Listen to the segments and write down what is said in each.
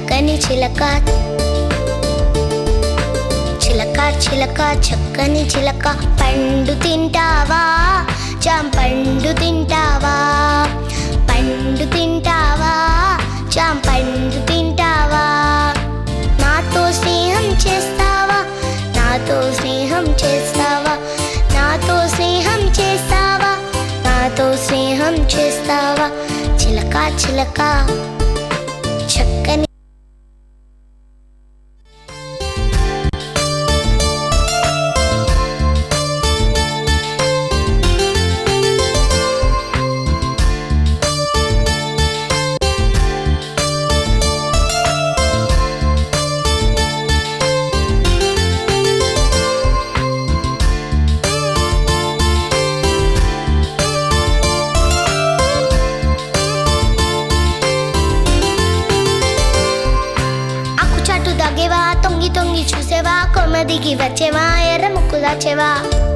చక్కని చిలక చిలక చిలక చక్కని చిలక పండు తింటావా జాం పండు తింటావా పండు తింటావా జాం పండు తింటావా నాతో స్నేహం చేస్తావా నాతో స్నేహం చేస్తావా నాతో స్నేహం చేస్తావా నాతో స్నేహం చేస్తావా చిలక చిలక చక్కని ఆకు చాటు దగ్గేవా తొంగి తొంగి చూసేవా కొమ్మ దిగి వచ్చేవా ఎర్ర ముక్కు దాచేవా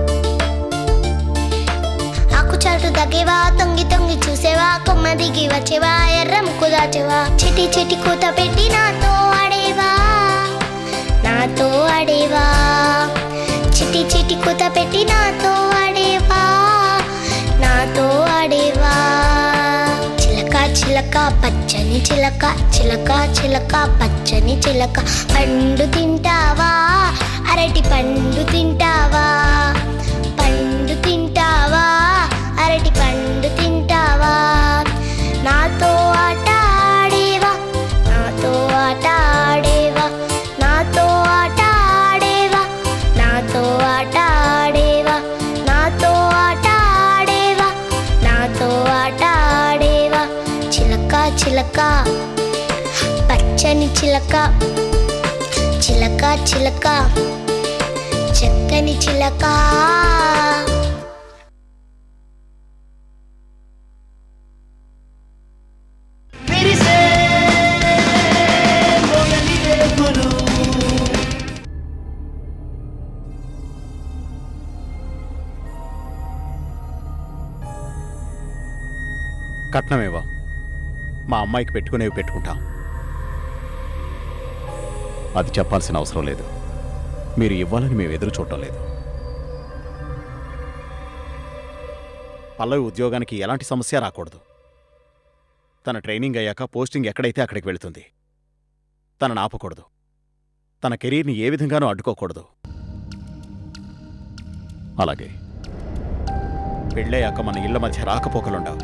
ఆకు చాటు దగ్గేవా తొంగి తొంగి చూసేవా కొమ్మ దిగి వచ్చేవా ఎర్ర ముక్కు దాచేవా చిటి చిటి కూత పెట్టి నాతో ఆడేవా నాతో ఆడేవా చిటి చిటి కూత పెట్టి నాతో ఆడేవా నాతో ఆడేవా చిలక చిలక పచ్చని చిలక చిలక చిలక పచ్చని చిలక పండు తింటావా అరటి పండు తింటావా పండు తింటావా అరటి పండు తింటావా నాతో ఆట ఆడేవా నాతో ఆట ఆడేవా నాతో ఆట ఆడేవా నాతో ఆట ఆడేవా నాతో ఆట ఆడేవా నాతో ఆట ఆడేవా చిలక చిలక పచ్చని చిలక చిలక చిలక చక్కని చిలక విరిసే మొగలి రేకులు కట్నమేవా మా అమ్మాయికి పెట్టుకునేవి పెట్టుకుంటాం అది చెప్పాల్సిన అవసరం లేదు మీరు ఇవ్వాలని మేము ఎదురు చూడటం లేదు పల్లవి ఉద్యోగానికి ఎలాంటి సమస్య రాకూడదు తన ట్రైనింగ్ అయ్యాక పోస్టింగ్ ఎక్కడైతే అక్కడికి వెళుతుంది తనను ఆపకూడదు తన కెరీర్ని ఏ విధంగానూ అడ్డుకోకూడదు అలాగే పెళ్ళయ్యాక మన ఇళ్ల మధ్య రాకపోకలుండవు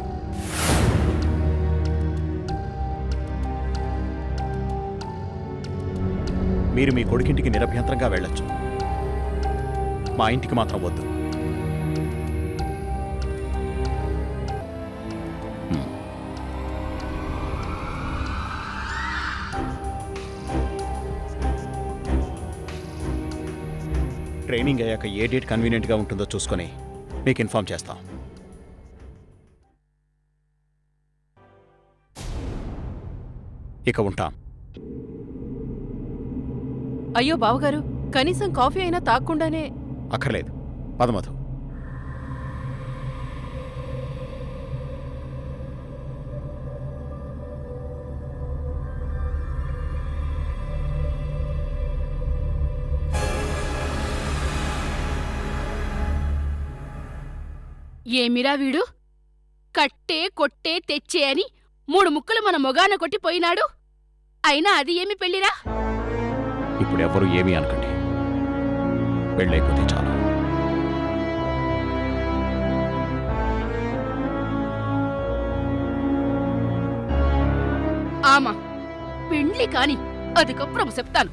మీరు మీ కొడుకింటికి నిరభ్యంతరంగా వెళ్ళొచ్చు మా ఇంటికి మాత్రం వద్దు హ్మ్. ట్రైనింగ్ అయ్యాక ఏ డేట్ కన్వీనియంట్గా ఉంటుందో చూసుకొని మీకు ఇన్ఫామ్ చేస్తాం ఇక ఉంటాం అయ్యో బావగారు కనీసం కాఫీ అయినా తాగకుండానే అక్కర్లేదు పదమధు ఏమిరా వీడు కట్టే కొట్టే తెచ్చే అని మూడు ముక్కలు మన మొగాన కొట్టి పోయినాడు అయినా అది ఏమి పెళ్లిరా ఇప్పుడు ఎవరు ఏమీ అనకండి పెళ్ళైపోతే చాలు ఆమా పెండ్లి కాని అదికప్పుడు చెప్తాను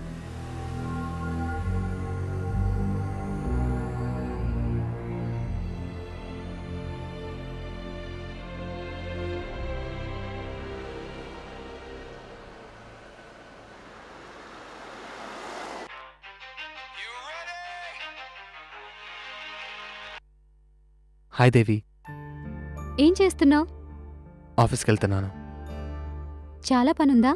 హాయ్ దేవి ఏం చేస్తున్నావు ఆఫీస్కి వెళ్తున్నాను చాలా పనుందా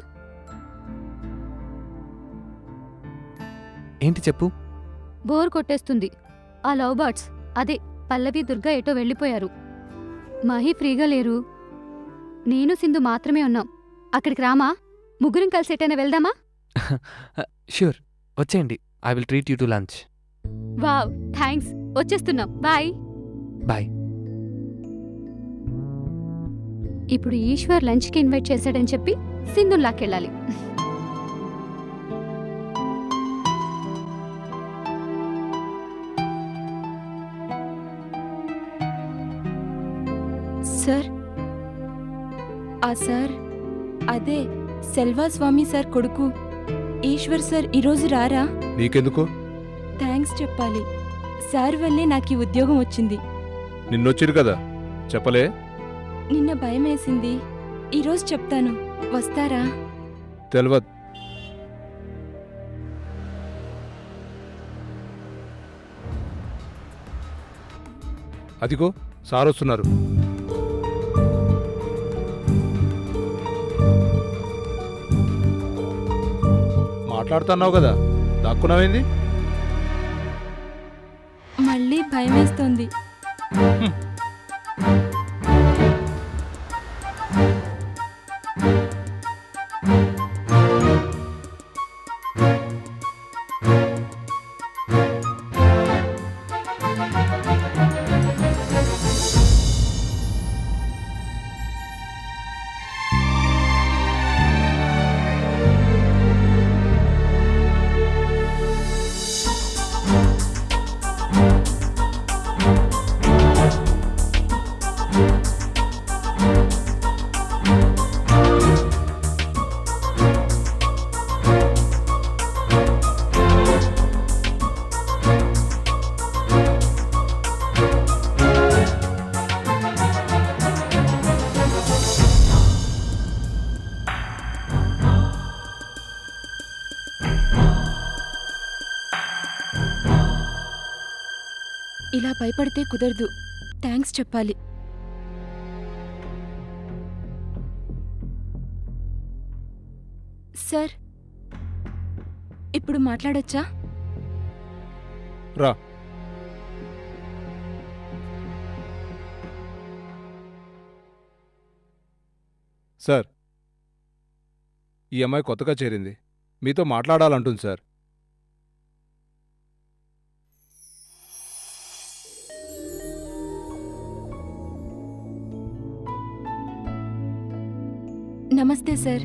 ఏంటి చెప్పు బోర్ కొట్టేస్తుంది ఆ లవ్ బర్డ్స్ అదే పల్లవి దుర్గా ఎటో వెళ్ళిపోయారు మహి ఫ్రీగా లేరు నేను సింధు మాత్రమే ఉన్నాం అక్కడికి రామా ముగ్గురం కలిసి ఎటైనా వెళ్దామా ష్యూర్ వచ్చేయండి I will treat you to lunch wow thanks వచ్చేస్తున్నాం బాయ్ బాయ్ ఇప్పుడు ఈశ్వర్ లంచ్కి ఇన్వైట్ చేశాడని చెప్పి సింధుల్లాకెళ్ళాలి సార్ ఆ సార్ అదే సెల్వా స్వామి సార్ కొడుకు ఈశ్వర్ సార్ ఈరోజు రారా నీకెందుకు థ్యాంక్స్ చెప్పాలి సార్ వల్లే నాకు ఈ ఉద్యోగం వచ్చింది నిన్నొచ్చిరు కదా చెప్పలే నిన్న భయమేసింది ఈరోజు చెప్తాను వస్తారా తెలవద్ అదిగో సార్ వస్తున్నారు మాట్లాడుతున్నావు కదా దాక్కున్నావేంది మళ్ళీ భయమేస్తోంది ఇలా భయపడితే కుదరదు థ్యాంక్స్ చెప్పాలి సార్ ఇప్పుడు మాట్లాడొచ్చా రా సార్ ఈ అమ్మాయి కొత్తగా చేరింది మీతో మాట్లాడాలంటుంది సార్ నమస్తే సార్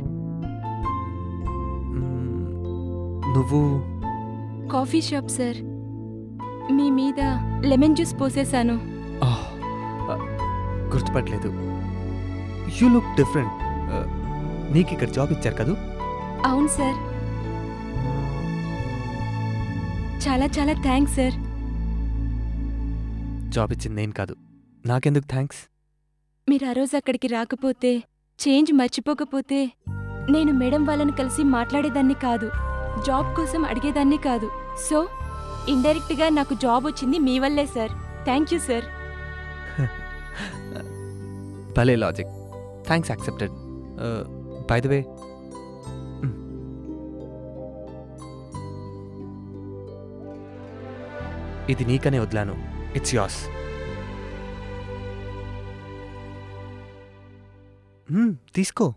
మ్మ్, నువ్వు కాఫీ షాప్ సార్ మీ మీద లెమన్ జ్యూస్ పోసేశాను ఆహ్, ఆ, గుర్తుపట్టలేదు యూ లుక్ డిఫరెంట్ నీకు ఇక్కడ జాబ్ ఇచ్చారు కదూ అవును సార్ చాలా చాలా థ్యాంక్స్ సార్ జాబ్ ఇచ్చింది నేను కాదు నాకెందుకు థ్యాంక్స్ మీరు ఆ రోజు అక్కడికి రాకపోతే చేంజ్ మర్చిపోకపోతే నేను మేడం వాళ్ళని కలిసి మాట్లాడేదాన్ని కాదు జాబ్ కోసం అడిగేదాన్ని కాదు సో ఇండైరెక్ట్గా నాకు జాబ్ వచ్చింది మీ వల్లే సార్ థ్యాంక్ యూ సార్ భలే logic thanks accepted by the way ఇది నీకనే వదిలాను ఇట్స్ యాస్ తీసుకో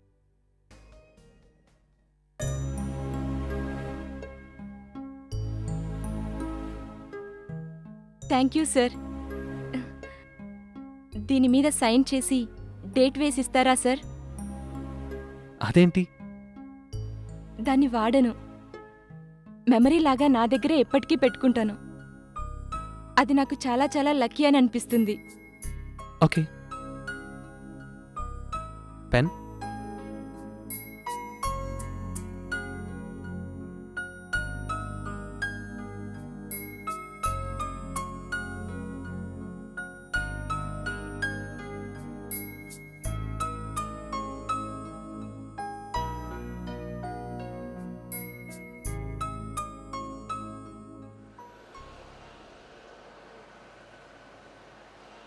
థ్యాంక్ యూ సార్ దీని మీద సైన్ చేసి డేట్ వేసి ఇస్తారా సార్ అదేంటి దాన్ని వాడను మెమరీ లాగా నా దగ్గరే ఎప్పటికీ పెట్టుకుంటాను అది నాకు చాలా చాలా లక్కీ అని అనిపిస్తుంది ఓకే పెన్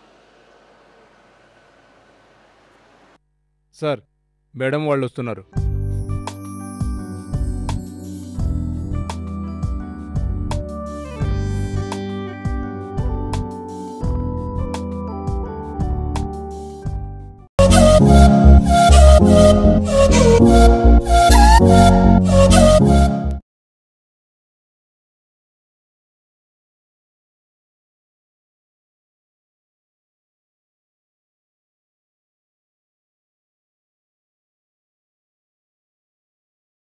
సార్ మేడం వాళ్ళు వస్తున్నారు